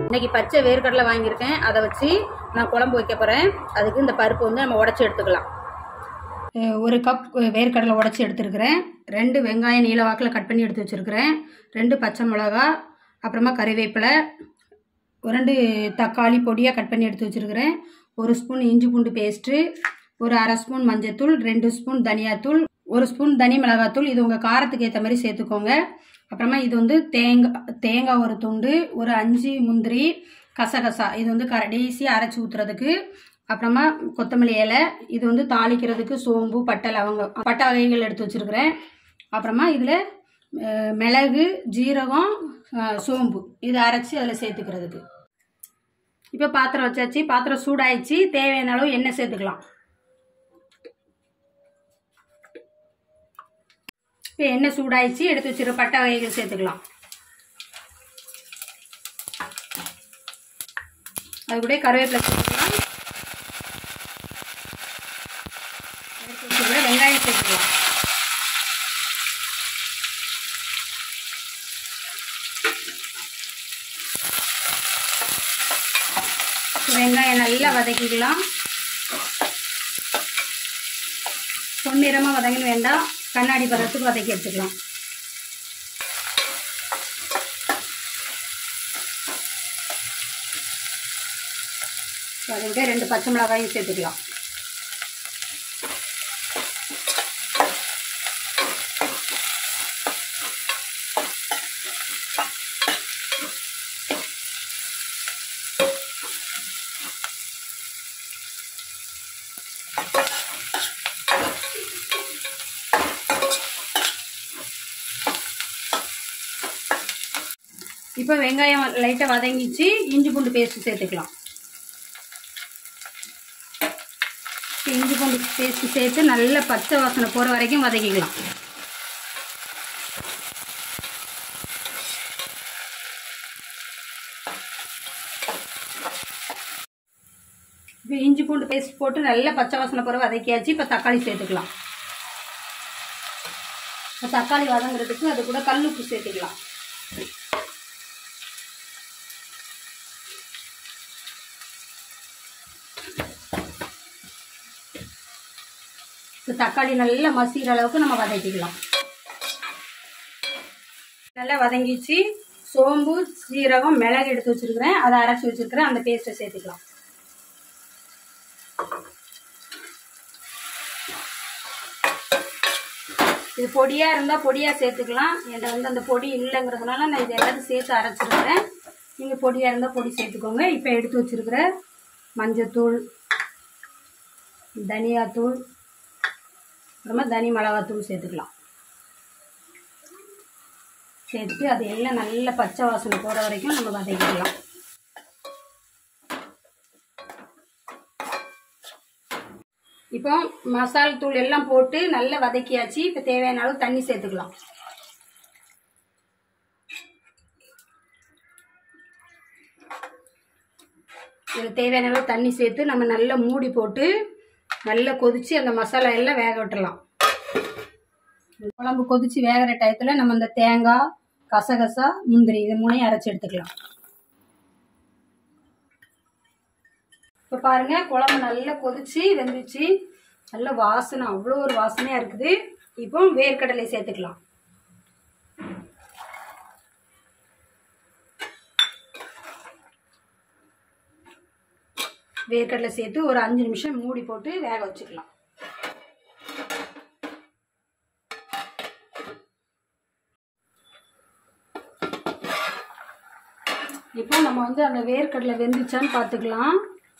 இன்னைக்கு பச்சை வேர்க்கடலை வாங்கியிருக்கேன் அதை வச்சு நான் குழம்பு வைக்க போகிறேன் அதுக்கு இந்த பருப்பு வந்து நம்ம உடச்சி எடுத்துக்கலாம் அஹ் ஒரு கப் வேர்க்கடலை உடச்சி எடுத்துருக்கிறேன் ரெண்டு வெங்காயம் நீல வாக்கில் கட் பண்ணி எடுத்து வச்சுருக்கிறேன் ரெண்டு பச்சை மிளகா அப்புறமா கறிவேப்பிலை ஒரு ரெண்டு தக்காளி பொடியாக கட் பண்ணி எடுத்து வச்சுருக்கிறேன் ஒரு ஸ்பூன் இஞ்சி பூண்டு பேஸ்ட்டு ஒரு அரை ஸ்பூன் மஞ்சத்தூள் ரெண்டு ஸ்பூன் தனியாத்தூள் ஒரு ஸ்பூன் தனி மிளகாத்தூள் இது உங்கள் காரத்துக்கு ஏற்ற மாதிரி சேர்த்துக்கோங்க அப்புறமா இது வந்து தேங்காய் தேங்காய் ஒரு துண்டு ஒரு அஞ்சு முந்திரி கசகசா இது வந்து கடைசியாக அரைச்சி ஊற்றுறதுக்கு அப்புறமா கொத்தமல்லி இலை இது வந்து தாளிக்கிறதுக்கு சோம்பு பட்டை லவங்கம் பட்டை வகைகள் எடுத்து வச்சுருக்கிறேன் அப்புறமா இதில் மிளகு ஜீரகம் அஹ், சோம்பு இதை அரைச்சி அதில் சேர்த்துக்கிறதுக்கு இப்போ பாத்திரம் வச்சாச்சு பாத்திரம் சூடாயிடுச்சு தேவையான அளவு எண்ணெய் சேர்த்துக்கலாம் இப்போ எண்ணெய் சூடாயிடுச்சு எடுத்து வச்சிருக்க பட்டை வகைகள் சேர்த்துக்கலாம் அது கூட கருவேப்பிலை சேர்த்துக்கலாம் எடுத்து வச்சிருக்க வெங்காயம் சேர்த்துக்கலாம் வெங்காயம் நல்லா வதக்கிக்கலாம் பொன்னிறமாக வதங்கணும் வேண்டாம் கண்ணாடி பதத்துக்கு வதக்கி எடுத்துக்கலாம் அதுக்கு ரெண்டு பச்சை மிளகாயும் சேர்த்துக்கலாம் இப்போ வெங்காயம் லைட்டாக வதங்கிச்சு இஞ்சி பூண்டு பேஸ்ட் சேர்த்துக்கலாம் இப்போ இஞ்சி பூண்டு பேஸ்ட் சேர்த்து நல்ல பச்சை வாசனை போகிற வரைக்கும் வதக்கிக்கலாம் இப்போ இஞ்சி பூண்டு பேஸ்ட் போட்டு நல்ல பச்சை வாசனை போகிற வதக்கியாச்சு இப்போ தக்காளி சேர்த்துக்கலாம் இப்போ தக்காளி வதங்குறதுக்கு அது கூட கல் உப்பு சேர்த்துக்கலாம் இப்போ தக்காளி நல்லா மசிகிற அளவுக்கு நம்ம வதக்கிக்கலாம் நல்லா வதங்கிச்சு சோம்பு சீரகம் மிளகு எடுத்து வச்சிருக்கிறேன் அதை அரைச்சி வச்சிருக்கிறேன் அந்த பேஸ்ட்டை சேர்த்துக்கலாம் இது பொடியாக இருந்தால் பொடியாக சேர்த்துக்கலாம் என்கிட்ட வந்து அந்த பொடி இல்லைங்கிறதுனால நான் இது எல்லாத்தையும் சேர்த்து அரைச்சிருக்கிறேன் நீங்கள் பொடியாக இருந்தால் பொடி சேர்த்துக்கோங்க இப்போ எடுத்து வச்சிருக்கிற மஞ்சத்தூள் தனியாத்தூள் அப்புறமா தனி மிளகாத்தூள் சேர்த்துக்கலாம் சேர்த்துட்டு அது எல்லாம் நல்ல பச்சை வாசனை போகிற வரைக்கும் நம்ம வதக்கிக்கலாம் இப்போ மசால் தூள் எல்லாம் போட்டு நல்லா வதக்கியாச்சு இப்போ தேவையான அளவு தண்ணி சேர்த்துக்கலாம் இதில் தேவையான அளவு தண்ணி சேர்த்து நம்ம நல்லா மூடி போட்டு நல்லா கொதிச்சு அந்த மசாலா எல்லாம் வேக விட்டுறலாம் குழம்பு கொதிச்சு வேகிற டயத்தில் நம்ம இந்த தேங்காய் கசகசா முந்திரி இது மூணையும் அரைச்சி எடுத்துக்கலாம் இப்போ பாருங்க குழம்பு நல்லா கொதிச்சு வெந்துச்சு நல்ல வாசனை அவ்வளோ ஒரு வாசனையாக இருக்குது இப்போ வேர்க்கடலை சேர்த்துக்கலாம் வேர்க்கடலை சேர்த்து ஒரு அஞ்சு நிமிஷம் மூடி போட்டு வேக வச்சுக்கலாம் இப்போ நம்ம வந்து அந்த வேர்க்கடலை வெந்துச்சான்னு பார்த்துக்கலாம்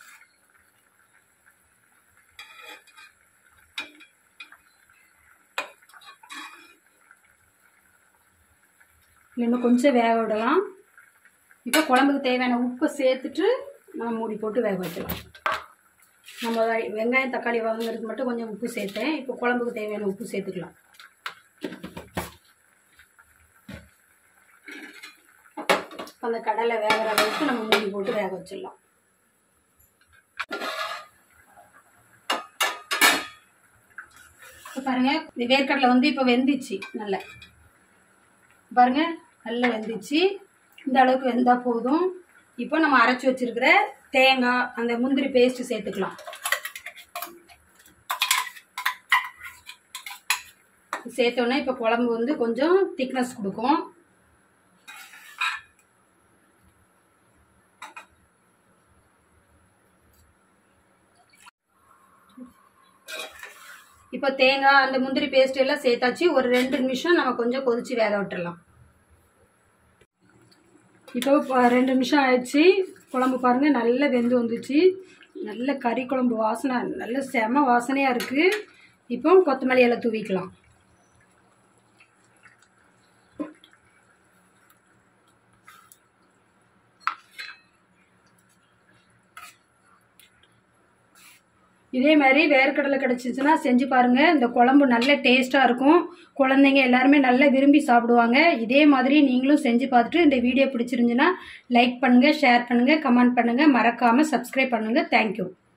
இன்னும் கொஞ்சம் வேக விடலாம் இப்போ குழம்புக்கு தேவையான உப்பை சேர்த்துட்டு நம்ம மூடி போட்டு வேக வைக்கலாம் நம்ம வெ- வெங்காயம் தக்காளி வாங்குறதுக்கு மட்டும் கொஞ்சம் உப்பு சேர்த்தேன் இப்போ குழம்புக்கு தேவையான உப்பு சேர்த்துக்கலாம் அந்த கடலை வேகிற அளவுக்கு நம்ம மூடி போட்டு வேக வச்சிடலாம் இப்போ பாருங்க இந்த வேர்க்கடலை வந்து இப்போ வெந்துச்சு நல்லா பாருங்க நல்லா வெந்துச்சு இந்த அளவுக்கு வெந்தால் போதும் இப்போ நம்ம அரைச்சி வச்சிருக்கிற தேங்காய் அந்த முந்திரி பேஸ்ட் சேர்த்துக்கலாம் சேர்த்தோன்னே இப்போ குழம்பு வந்து கொஞ்சம் திக்னஸ் கொடுக்கும் இப்போ தேங்காய் அந்த முந்திரி பேஸ்ட் எல்லாம் சேர்த்தாச்சு ஒரு ரெண்டு நிமிஷம் நம்ம கொஞ்சம் கொதிச்சு வேக விட்டுறலாம் இப்போ ப- ரெண்டு நிமிஷம் ஆயிடுச்சு குழம்பு பாருங்கள் நல்லா வெந்து வந்துச்சு நல்ல கறி குழம்பு வாசனை நல்ல செம வாசனையாக இருக்குது இப்போ கொத்தமல்லி எல்லாம் தூவிக்கலாம் இதே மாதிரி வேர்க்கடலை கிடச்சிச்சுன்னா செஞ்சு பாருங்கள் இந்த குழம்பு நல்ல டேஸ்ட்டாக இருக்கும் குழந்தைங்க எல்லாருமே நல்லா விரும்பி சாப்பிடுவாங்க இதே மாதிரி நீங்களும் செஞ்சு பார்த்துட்டு இந்த வீடியோ பிடிச்சிருந்துச்சுன்னா லைக் பண்ணுங்கள் ஷேர் பண்ணுங்கள் கமெண்ட் பண்ணுங்கள் மறக்காமல் சப்ஸ்கிரைப் பண்ணுங்கள் தேங்க்யூ